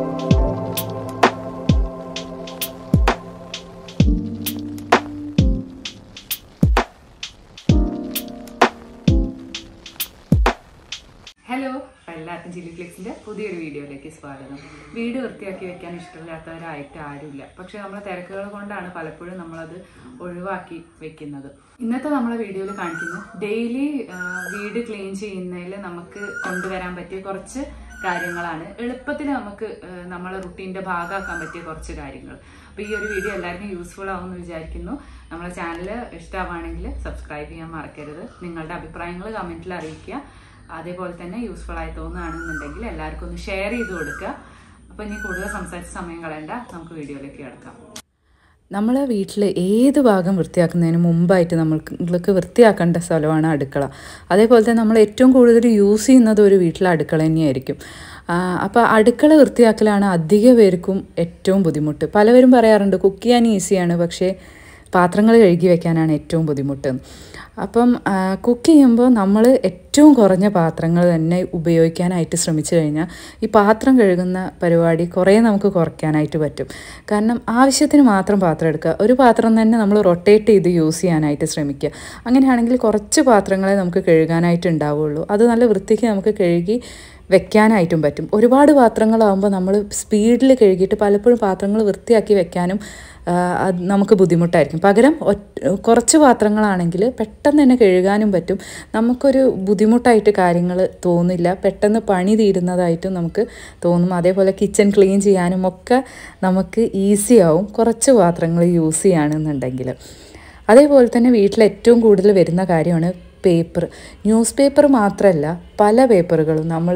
hello എല്ലാവർക്കും chilli ഫ്ലിക്സിന്റെ പുതിയൊരു വീഡിയോയിലേക്ക് സ്വാഗതം വീട് വൃത്തിയാക്കി വെക്കാൻ ഇഷ്ടമില്ലാത്തവരായിട്ട് ആരുമില്ല പക്ഷെ നമ്മളെ തിരക്കുകൾ കൊണ്ടാണ് പലപ്പോഴും നമ്മളത് ഒഴിവാക്കി വെക്കുന്നത് ഇന്നത്തെ നമ്മളെ വീഡിയോയിൽ കാണിക്കുന്നത് ഡെയിലി വീട് ക്ലീൻ ചെയ്യുന്നതിൽ നമുക്ക് കൊണ്ടുവരാൻ പറ്റിയ കുറച്ച് കാര്യങ്ങളാണ് എളുപ്പത്തിൽ നമുക്ക് ആ, നമ്മളെ റുട്ടീൻ്റെ ഭാഗമാക്കാൻ പറ്റിയ കുറച്ച് കാര്യങ്ങൾ അപ്പോൾ ഈ ഒരു വീഡിയോ എല്ലാവർക്കും യൂസ്ഫുൾ ആവുമെന്ന് വിചാരിക്കുന്നു നമ്മളെ ചാനൽ ഇഷ്ടമാണെങ്കിൽ സബ്സ്ക്രൈബ് ചെയ്യാൻ മറക്കരുത് നിങ്ങളുടെ അഭിപ്രായങ്ങൾ കമൻറ്റിൽ അറിയിക്കുക അതേപോലെ തന്നെ യൂസ്ഫുൾ ആയി തോന്നുകയാണെന്നുണ്ടെങ്കിൽ എല്ലാവർക്കും ഒന്ന് ഷെയർ ചെയ്ത് കൊടുക്കുക അപ്പോൾ ഇനി കൂടുതൽ സംസാരിച്ച സമയം കളയണ്ട നമുക്ക് വീഡിയോയിലേക്ക് കിടക്കാം നമ്മൾ വീട്ടിൽ ഏത് ഭാഗം വൃത്തിയാക്കുന്നതിന് മുമ്പായിട്ട് നമ്മൾക്ക് വൃത്തിയാക്കേണ്ട സ്ഥലമാണ് അടുക്കള അതേപോലെ തന്നെ നമ്മൾ ഏറ്റവും കൂടുതൽ യൂസ് ചെയ്യുന്നത് ഒരു വീട്ടിലെ അടുക്കള തന്നെയായിരിക്കും അപ്പോൾ അടുക്കള വൃത്തിയാക്കലാണ് അധിക പേർക്കും ഏറ്റവും ബുദ്ധിമുട്ട് പലവരും പറയാറുണ്ട് കുക്ക് ചെയ്യാൻ ഈസിയാണ് പക്ഷേ പാത്രങ്ങൾ കഴുകി വെക്കാനാണ് ഏറ്റവും ബുദ്ധിമുട്ട് അപ്പം കുക്ക് ചെയ്യുമ്പോൾ നമ്മൾ ഏറ്റവും കുറഞ്ഞ പാത്രങ്ങൾ തന്നെ ഉപയോഗിക്കാനായിട്ട് ശ്രമിച്ചു കഴിഞ്ഞാൽ ഈ പാത്രം കഴുകുന്ന പരിപാടി കുറേ നമുക്ക് കുറയ്ക്കാനായിട്ട് പറ്റും കാരണം ആവശ്യത്തിന് മാത്രം പാത്രം എടുക്കുക ഒരു പാത്രം തന്നെ നമ്മൾ റൊട്ടേറ്റ് ചെയ്ത് യൂസ് ചെയ്യാനായിട്ട് ശ്രമിക്കുക അങ്ങനെയാണെങ്കിൽ കുറച്ച് പാത്രങ്ങളെ നമുക്ക് കഴുകാനായിട്ട് ഉണ്ടാവുള്ളൂ അത് നല്ല വൃത്തിക്ക് നമുക്ക് കഴുകി വെക്കാനായിട്ടും പറ്റും ഒരുപാട് പാത്രങ്ങളാകുമ്പോൾ നമ്മൾ സ്പീഡിൽ കഴുകിയിട്ട് പലപ്പോഴും പാത്രങ്ങൾ വൃത്തിയാക്കി വെക്കാനും ആ, അത് നമുക്ക് ബുദ്ധിമുട്ടായിരിക്കും പകരം ഒറ്റ കുറച്ച് പാത്രങ്ങളാണെങ്കിൽ പെട്ടെന്ന് തന്നെ കഴുകാനും പറ്റും നമുക്കൊരു ബുദ്ധിമുട്ടായിട്ട് കാര്യങ്ങൾ തോന്നില്ല പെട്ടെന്ന് പണി തീരുന്നതായിട്ടും നമുക്ക് തോന്നും അതേപോലെ കിച്ചൺ ക്ലീൻ ചെയ്യാനും ഒക്കെ നമുക്ക് ഈസി ആവും കുറച്ച് പാത്രങ്ങൾ യൂസ് ചെയ്യുകയാണെന്നുണ്ടെങ്കിൽ അതേപോലെ തന്നെ വീട്ടിൽ ഏറ്റവും കൂടുതൽ വരുന്ന കാര്യമാണ് പേപ്പർ ന്യൂസ് പേപ്പർ മാത്രമല്ല പല പേപ്പറുകളും നമ്മൾ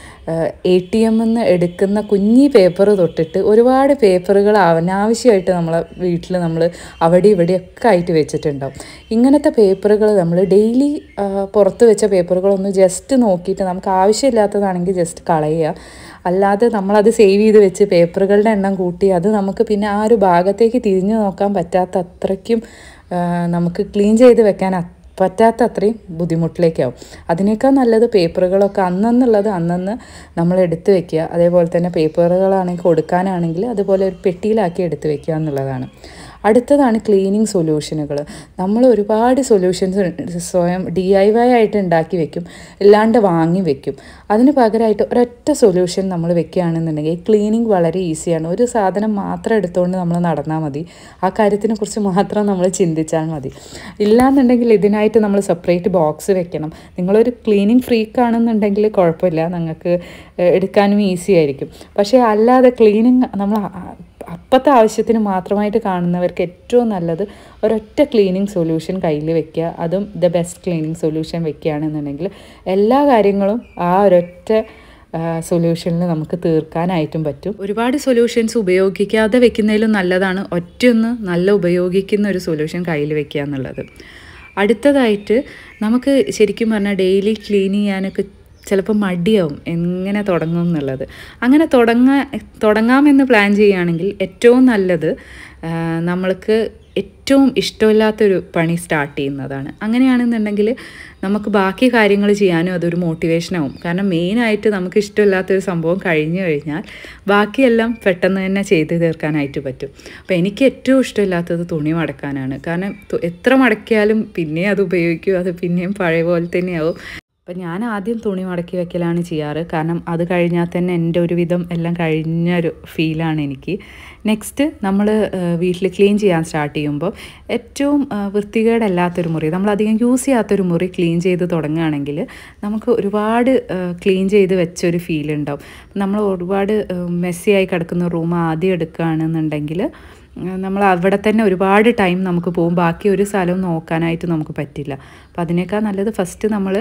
എ ടി എമ്മിൽ നിന്ന് എടുക്കുന്ന കുഞ്ഞി പേപ്പർ തൊട്ടിട്ട് ഒരുപാട് പേപ്പറുകൾ അനാവശ്യമായിട്ട് നമ്മളെ വീട്ടിൽ നമ്മൾ അവിടെ ഇവിടെയൊക്കെ ആയിട്ട് വെച്ചിട്ടുണ്ടാവും ഇങ്ങനത്തെ പേപ്പറുകൾ നമ്മൾ ഡെയിലി പുറത്ത് വെച്ച പേപ്പറുകളൊന്ന് ജസ്റ്റ് നോക്കിയിട്ട് നമുക്ക് ആവശ്യമില്ലാത്തതാണെങ്കിൽ ജസ്റ്റ് കളയുക അല്ലാതെ നമ്മളത് സേവ് ചെയ്ത് വെച്ച് പേപ്പറുകളുടെ എണ്ണം കൂട്ടി അത് നമുക്ക് പിന്നെ ആ ഒരു ഭാഗത്തേക്ക് തിരിഞ്ഞു നോക്കാൻ പറ്റാത്ത അത്രയ്ക്കും ആ, നമുക്ക് ക്ലീൻ ചെയ്ത് വെക്കാൻ അ- പറ്റാത്ത അത്രയും ബുദ്ധിമുട്ടിലേക്കാവും അതിനേക്കാൾ നല്ലത് പേപ്പറുകളൊക്കെ അന്നന്നുള്ളത് അന്നന്ന് നമ്മൾ എടുത്ത് വെക്കുക അതേപോലെ തന്നെ പേപ്പറുകളാണെങ്കിൽ കൊടുക്കാനാണെങ്കിൽ അതുപോലെ ഒരു പെട്ടിയിലാക്കി എടുത്ത് വെക്കുക എന്നുള്ളതാണ് അടുത്തതാണ് ക്ലീനിങ് സൊല്യൂഷനുകൾ നമ്മൾ ഒരുപാട് സൊല്യൂഷൻസ് സ്വയം ഡി ഐ വൈ ആയിട്ട് ഉണ്ടാക്കി വെക്കും അല്ലാണ്ട് വാങ്ങി വെക്കും അതിന് പകരമായിട്ട് ഒരൊറ്റ സൊല്യൂഷൻ നമ്മൾ വെക്കുകയാണെന്നുണ്ടെങ്കിൽ ക്ലീനിങ് വളരെ ഈസിയാണ് ഒരു സാധനം മാത്രം എടുത്തുകൊണ്ട് നമ്മൾ നടന്നാൽ മതി ആ കാര്യത്തിനെ കുറിച്ച് മാത്രം നമ്മൾ ചിന്തിച്ചാൽ മതി ഇല്ലാന്നുണ്ടെങ്കിൽ ഇതിനായിട്ട് നമ്മൾ സെപ്പറേറ്റ് ബോക്സ് വെക്കണം നിങ്ങളൊരു ക്ലീനിങ് ഫ്രീക്ക് ആണെന്നുണ്ടെങ്കിൽ കുഴപ്പമില്ല നിങ്ങൾക്ക് ഏഹ്, എടുക്കാനും ഈസി ആയിരിക്കും പക്ഷേ അല്ലാതെ ക്ലീനിങ് നമ്മൾ ആ- അപ്പത്തെ ആവശ്യത്തിന് മാത്രമായിട്ട് കാണുന്നവർക്ക് ഏറ്റവും നല്ലത് ഒരൊറ്റ ക്ലീനിങ് സൊല്യൂഷൻ കയ്യിൽ വെക്കുക അതും ദ ബെസ്റ്റ് ക്ലീനിങ് സൊല്യൂഷൻ വെക്കുകയാണെന്നുണ്ടെങ്കിൽ എല്ലാ കാര്യങ്ങളും ആ ഒരൊറ്റ സൊല്യൂഷനിൽ നമുക്ക് തീർക്കാനായിട്ടും പറ്റും ഒരുപാട് സൊല്യൂഷൻസ് ഉപയോഗിക്കാതെ വെക്കുന്നതിലും നല്ലതാണ് ഒറ്റയൊന്ന് നല്ല ഉപയോഗിക്കുന്ന ഒരു സൊല്യൂഷൻ കയ്യിൽ വെക്കുക എന്നുള്ളത് അടുത്തതായിട്ട് നമുക്ക് ശരിക്കും പറഞ്ഞാൽ ഡെയിലി ക്ലീൻ ചെയ്യാനൊക്കെ ചിലപ്പോൾ മടിയാവും എങ്ങനെ തുടങ്ങും എന്നുള്ളത് അങ്ങനെ തുടങ്ങാ തുടങ്ങാമെന്ന് പ്ലാൻ ചെയ്യുകയാണെങ്കിൽ ഏറ്റവും നല്ലത് ആ, നമ്മൾക്ക് ഏറ്റവും ഇഷ്ടമില്ലാത്തൊരു പണി സ്റ്റാർട്ട് ചെയ്യുന്നതാണ് അങ്ങനെയാണെന്നുണ്ടെങ്കിൽ നമുക്ക് ബാക്കി കാര്യങ്ങൾ ചെയ്യാനും അതൊരു മോട്ടിവേഷനാവും കാരണം മെയിനായിട്ട് നമുക്ക് ഇഷ്ടമില്ലാത്തൊരു സംഭവം കഴിഞ്ഞു കഴിഞ്ഞാൽ ബാക്കിയെല്ലാം പെട്ടെന്ന് തന്നെ ചെയ്ത് തീർക്കാനായിട്ട് പറ്റും അപ്പോൾ എനിക്ക് ഏറ്റവും ഇഷ്ടമില്ലാത്തത് തുണി മടക്കാനാണ് കാരണം തു- എത്ര മടക്കിയാലും പിന്നെ അത് ഉപയോഗിക്കും അത് പിന്നെയും പഴയ പോലെ തന്നെയാവും അപ്പം ഞാൻ ആദ്യം തുണി മടക്കി വെക്കലാണ് ചെയ്യാറ് കാരണം അത് കഴിഞ്ഞാൽ തന്നെ എൻ്റെ ഒരുവിധം എല്ലാം കഴിഞ്ഞൊരു ഫീലാണ് എനിക്ക് നെക്സ്റ്റ് നമ്മൾ വീട്ടിൽ ക്ലീൻ ചെയ്യാൻ സ്റ്റാർട്ട് ചെയ്യുമ്പോൾ ഏറ്റവും ആ, വൃത്തികേടല്ലാത്തൊരു മുറി നമ്മളധികം യൂസ് ചെയ്യാത്തൊരു മുറി ക്ലീൻ ചെയ്ത് തുടങ്ങുകയാണെങ്കിൽ നമുക്ക് ഒരുപാട് ക്ലീൻ ചെയ്ത് വെച്ചൊരു ഫീൽ ഉണ്ടാവും നമ്മൾ ഒരുപാട് മെസ്സിയായി കിടക്കുന്ന റൂം ആദ്യം എടുക്കുകയാണെന്നുണ്ടെങ്കിൽ നമ്മൾ അവിടെ തന്നെ ഒരുപാട് ടൈം നമുക്ക് പോകും ബാക്കി ഒരു സ്ഥലവും നോക്കാനായിട്ട് നമുക്ക് പറ്റില്ല അപ്പം അതിനേക്കാൾ നല്ലത് ഫസ്റ്റ് നമ്മൾ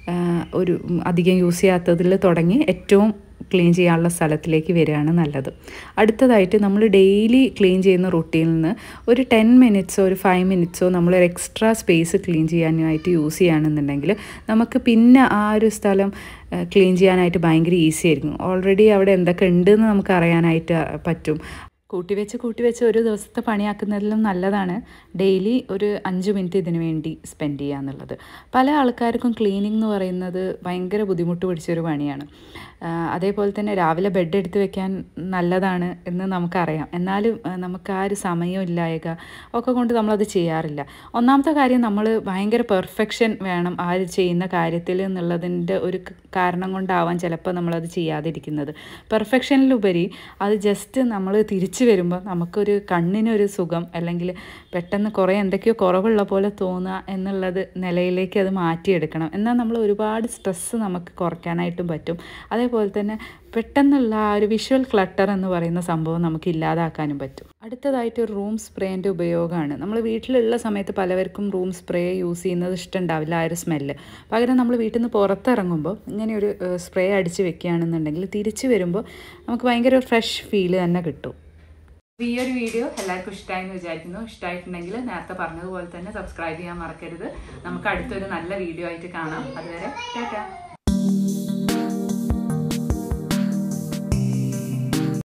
ഒരു ഉം, അധികം യൂസ് ചെയ്യാത്തതിൽ തുടങ്ങി ഏറ്റവും ക്ലീൻ ചെയ്യാനുള്ള സ്ഥലത്തിലേക്ക് വരികയാണ് നല്ലത് അടുത്തതായിട്ട് നമ്മൾ ഡെയിലി ക്ലീൻ ചെയ്യുന്ന റൂട്ടീനിൽ നിന്ന് ഒരു ടെൻ മിനിറ്റ്സോ ഒരു ഫൈവ് മിനിറ്റ്സോ നമ്മൾ ഒരു എക്സ്ട്രാ സ്പേസ് ക്ലീൻ ചെയ്യാനായിട്ട് യൂസ് ചെയ്യുകയാണെന്നുണ്ടെങ്കിൽ നമുക്ക് പിന്നെ ആ ഒരു സ്ഥലം ക്ലീൻ ചെയ്യാനായിട്ട് ഭയങ്കര ഈസി ആയിരിക്കും ഓൾറെഡി അവിടെ എന്തൊക്കെ ഉണ്ടെന്ന് നമുക്ക് അറിയാനായിട്ട് പറ്റും കൂട്ടി വെച്ച് കൂട്ടി വെച്ച് ഒരു ദിവസത്തെ പണിയാക്കുന്നതിലും നല്ലതാണ് ഡെയിലി ഒരു അഞ്ച് മിനിറ്റ് ഇതിനു വേണ്ടി സ്പെൻഡ് ചെയ്യുക എന്നുള്ളത് പല ആൾക്കാർക്കും ക്ലീനിങ് എന്ന് പറയുന്നത് ഭയങ്കര ബുദ്ധിമുട്ട് പിടിച്ചൊരു പണിയാണ് ആ, അതേപോലെ തന്നെ രാവിലെ ബെഡ് എടുത്ത് വെക്കാൻ നല്ലതാണ് എന്ന് നമുക്കറിയാം എന്നാലും ആ, നമുക്ക് ആ ഒരു സമയം ഇല്ലായക ഒക്കെ കൊണ്ട് നമ്മളത് ചെയ്യാറില്ല ഒന്നാമത്തെ കാര്യം നമ്മൾ ഭയങ്കര പെർഫെക്ഷൻ വേണം ആ ഒരു ചെയ്യുന്ന കാര്യത്തിൽ എന്നുള്ളതിൻ്റെ ഒരു ക- കാരണം കൊണ്ടാവാം ചിലപ്പോൾ നമ്മളത് ചെയ്യാതിരിക്കുന്നത് പെർഫെക്ഷനിലുപരി അത് ജസ്റ്റ് നമ്മൾ തിരിച്ചു വരുമ്പോൾ നമുക്കൊരു കണ്ണിനൊരു സുഖം അല്ലെങ്കിൽ പെട്ടെന്ന് കുറേ എന്തൊക്കെയോ കുറവുള്ള പോലെ തോന്നുക എന്നുള്ളത് നിലയിലേക്ക് അത് മാറ്റിയെടുക്കണം എന്നാൽ നമ്മൾ ഒരുപാട് സ്ട്രെസ്സ് നമുക്ക് കുറയ്ക്കാനായിട്ടും പറ്റും അതേപോലെ തന്നെ പെട്ടെന്നുള്ള ആ ഒരു വിഷ്വൽ ക്ലട്ടർ എന്ന് പറയുന്ന സംഭവം നമുക്ക് ഇല്ലാതാക്കാനും പറ്റും അടുത്തതായിട്ട് ഒരു റൂം സ്പ്രേൻ്റെ ഉപയോഗമാണ് നമ്മൾ വീട്ടിലുള്ള സമയത്ത് പലവർക്കും റൂം സ്പ്രേ യൂസ് ചെയ്യുന്നത് ഇഷ്ടമുണ്ടാവില്ല ആ ഒരു സ്മെല്ല് പകരം നമ്മൾ വീട്ടിൽ നിന്ന് പുറത്തിറങ്ങുമ്പോൾ ഇങ്ങനെ ഒരു സ്പ്രേ അടിച്ച് വെക്കുകയാണെന്നുണ്ടെങ്കിൽ തിരിച്ചു വരുമ്പോൾ നമുക്ക് ഭയങ്കര ഒരു ഫ്രഷ് ഫീൽ തന്നെ കിട്ടും അപ്പൊ ഈ ഒരു വീഡിയോ എല്ലാവർക്കും ഇഷ്ടമായി എന്ന് വിചാരിക്കുന്നു ഇഷ്ടമായിട്ടുണ്ടെങ്കിൽ നേരത്തെ പറഞ്ഞതുപോലെ തന്നെ സബ്സ്ക്രൈബ് ചെയ്യാൻ മറക്കരുത് നമുക്ക് അടുത്തൊരു നല്ല വീഡിയോ ആയിട്ട് കാണാം അതുവരെ ടാറ്റാ